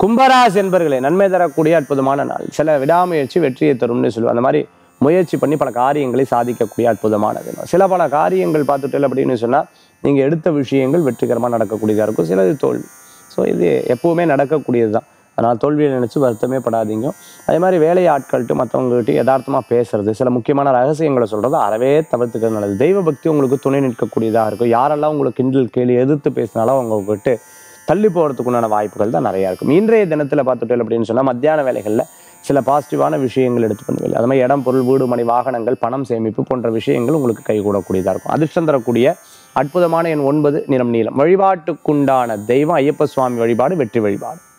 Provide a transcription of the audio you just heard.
கும்பராசி என்பர்களே நன்மை தரக்கூடிய அற்புதமான நாள் சில விடாமுயற்சி வெற்றியை தரும்னு சொல்லுவோம் அந்த மாதிரி முயற்சி பண்ணி பல காரியங்களை சாதிக்கக்கூடிய அற்புதமான தினம் சில பல காரியங்கள் பார்த்துட்டு அப்படின்னு சொன்னால் நீங்கள் எடுத்த விஷயங்கள் வெற்றிகரமாக நடக்கக்கூடியதாக இருக்கும் சிலது தோல்வி ஸோ இது எப்பவுமே நடக்கக்கூடியது தான் அதனால் தோல்வியை நினச்சி வருத்தமே படாதீங்க அதே மாதிரி வேலை ஆட்கள்கிட்ட மற்றவங்ககிட்ட யதார்த்தமாக பேசுறது சில முக்கியமான ரகசியங்களை சொல்கிறது அறவே தவிர்த்துக்கிறது நல்லது தெய்வ பக்தி உங்களுக்கு துணை நிற்கக்கூடியதாக இருக்கும் யாரெல்லாம் உங்களுக்கு கிண்டல் கேள்வி எதிர்த்து பேசினாலும் அவங்கக்கிட்ட தள்ளி போகிறதுக்குண்டான வாய்ப்புகள் தான் நிறையா இருக்கும் இன்றைய தினத்தில் பார்த்துட்டு அப்படின்னு சொன்னால் மத்தியான வேலைகளில் சில பாசிட்டிவான விஷயங்கள் எடுத்து பண்ணுவீங்க அது மாதிரி இடம் பொருள் வீடு மணி வாகனங்கள் பணம் சேமிப்பு போன்ற விஷயங்கள் உங்களுக்கு கைகூடக்கூடியதாக இருக்கும் அதிர்ஷ்டம் தரக்கூடிய அற்புதமான எண் ஒன்பது நிறம் நீளம் வழிபாட்டுக்குண்டான தெய்வம் ஐயப்ப சுவாமி வழிபாடு வெற்றி வழிபாடு